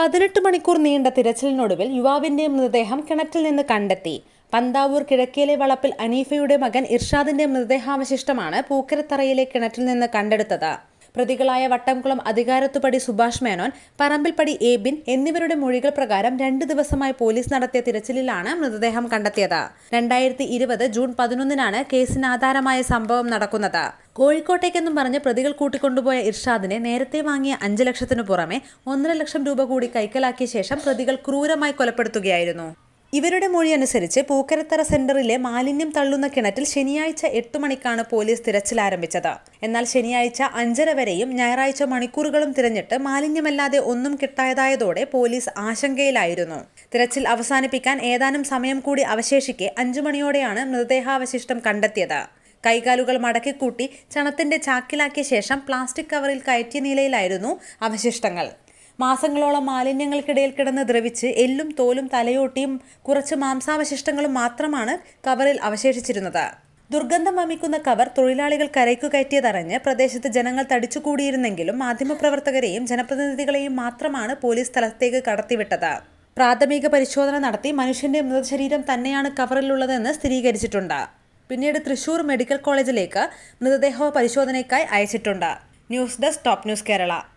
പതിനെട്ട് മണിക്കൂർ നീണ്ട തിരച്ചിലിനൊടുവിൽ യുവാവിന്റെ മൃതദേഹം കിണറ്റിൽ നിന്ന് കണ്ടെത്തി പന്താവൂർ കിഴക്കേലെ വളപ്പിൽ അനീഫയുടെ മകൻ ഇർഷാദിന്റെ മൃതദേഹാവശിഷ്ടമാണ് പൂക്കരത്തറയിലെ കിണറ്റിൽ നിന്ന് കണ്ടെടുത്തത് പ്രതികളായ വട്ടംകുളം അധികാരത്തുപടി സുഭാഷ് മേനോൻ പറമ്പിൽപ്പടി ഏബിൻ എന്നിവരുടെ മൊഴികൾ പ്രകാരം രണ്ട് ദിവസമായി പോലീസ് നടത്തിയ തിരച്ചിലിലാണ് മൃതദേഹം കണ്ടെത്തിയത് രണ്ടായിരത്തി ഇരുപത് ജൂൺ പതിനൊന്നിനാണ് കേസിന് ആധാരമായ സംഭവം നടക്കുന്നത് കോഴിക്കോട്ടേക്കെന്നും പറഞ്ഞ് പ്രതികൾ കൂട്ടിക്കൊണ്ടുപോയ ഇർഷാദിനെ നേരത്തെ വാങ്ങിയ അഞ്ച് ലക്ഷത്തിനു പുറമെ ഒന്നര ലക്ഷം രൂപ കൂടി കൈക്കലാക്കിയ ശേഷം പ്രതികൾ ക്രൂരമായി കൊലപ്പെടുത്തുകയായിരുന്നു ഇവരുടെ മൊഴി അനുസരിച്ച് പൂക്കരത്തറ സെന്ററിലെ മാലിന്യം തള്ളുന്ന കിണറ്റിൽ ശനിയാഴ്ച എട്ട് മണിക്കാണ് പോലീസ് തിരച്ചിൽ ആരംഭിച്ചത് എന്നാൽ ശനിയാഴ്ച അഞ്ചര വരെയും ഞായറാഴ്ച മണിക്കൂറുകളും തിരഞ്ഞിട്ട് മാലിന്യമല്ലാതെ ഒന്നും കിട്ടായതായതോടെ പോലീസ് ആശങ്കയിലായിരുന്നു തിരച്ചിൽ അവസാനിപ്പിക്കാൻ ഏതാനും സമയം കൂടി അവശേഷിക്കെ അഞ്ചു മണിയോടെയാണ് മൃതദേഹാവശിഷ്ടം കണ്ടെത്തിയത് കൈകാലുകൾ മടക്കിക്കൂട്ടി ചണത്തിന്റെ ചാക്കിലാക്കിയ ശേഷം പ്ലാസ്റ്റിക് കവറിൽ കയറ്റിയ നിലയിലായിരുന്നു അവശിഷ്ടങ്ങൾ മാസങ്ങളോളം മാലിന്യങ്ങൾക്കിടയിൽ കിടന്ന് ദ്രവിച്ച് എല്ലും തോലും തലയോട്ടിയും കുറച്ച് മാംസാവശിഷ്ടങ്ങളും മാത്രമാണ് കവറിൽ അവശേഷിച്ചിരുന്നത് ദുർഗന്ധം വമിക്കുന്ന കവർ തൊഴിലാളികൾ കരയ്ക്കു കയറ്റിയതറിഞ്ഞ് പ്രദേശത്ത് ജനങ്ങൾ തടിച്ചുകൂടിയിരുന്നെങ്കിലും മാധ്യമപ്രവർത്തകരെയും ജനപ്രതിനിധികളെയും മാത്രമാണ് പോലീസ് സ്ഥലത്തേക്ക് കടത്തിവിട്ടത് പ്രാഥമിക പരിശോധന നടത്തി മനുഷ്യന്റെ മൃതശരീരം തന്നെയാണ് കവറിലുള്ളതെന്ന് സ്ഥിരീകരിച്ചിട്ടുണ്ട് പിന്നീട് തൃശൂർ മെഡിക്കൽ കോളേജിലേക്ക് മൃതദേഹ പരിശോധനയ്ക്കായി അയച്ചിട്ടുണ്ട് news desk top news Kerala